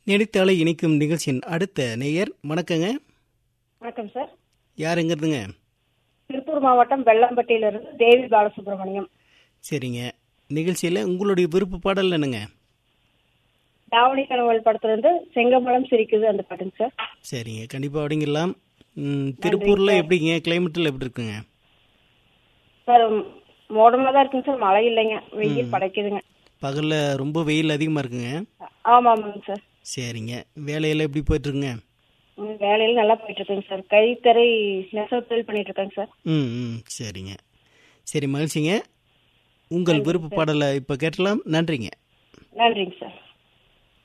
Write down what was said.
நெடித்தாளை இணைக்கும் நிகழ்ச்சியின் அடுத்த நேயர் வணக்கங்க வணக்கம் சார் யாருங்கிறதுங்க திருப்பூர் மாவட்டம் வெள்ளம்பட்டியிலிருந்து தேவி பாலசுப்ரமணியம் சரிங்க நிகழ்ச்சியில் உங்களுடைய விருப்ப பாடல் என்னங்க தாவணி கனவல் படத்துலேருந்து செங்கமலம் சிரிக்குது அந்த பாட்டுங்க சார் சரிங்க கண்டிப்பாக அப்படிங்கலாம் ம், திருப்பூர்ல எப்படிங்க கிளைமேட்டில் எப்படி இருக்குங்க சார் மோடமாக தான் இருக்குங்க சார் மழை இல்லைங்க வெயில் படைக்குதுங்க பகலில் ரொம்ப வெயில் அதிகமாக இருக்குங்க ஆமாம் ஆமாங்க சார் சரிங்க வேலையெல்லாம் எப்படி போயிட்டுருங்க ம், வேலையில நல்லா போயிட்டு இருக்குங்க சார் கைத்தறி நெசவு தொழில் பண்ணிட்டு இருக்கேங்க சார் ம் ம் சரிங்க சரி மகிழ்ச்சிங்க உங்கள் விருப்ப பாடலை இப்போ கேட்டலாம் நன்றிங்க நன்றிங்க சார்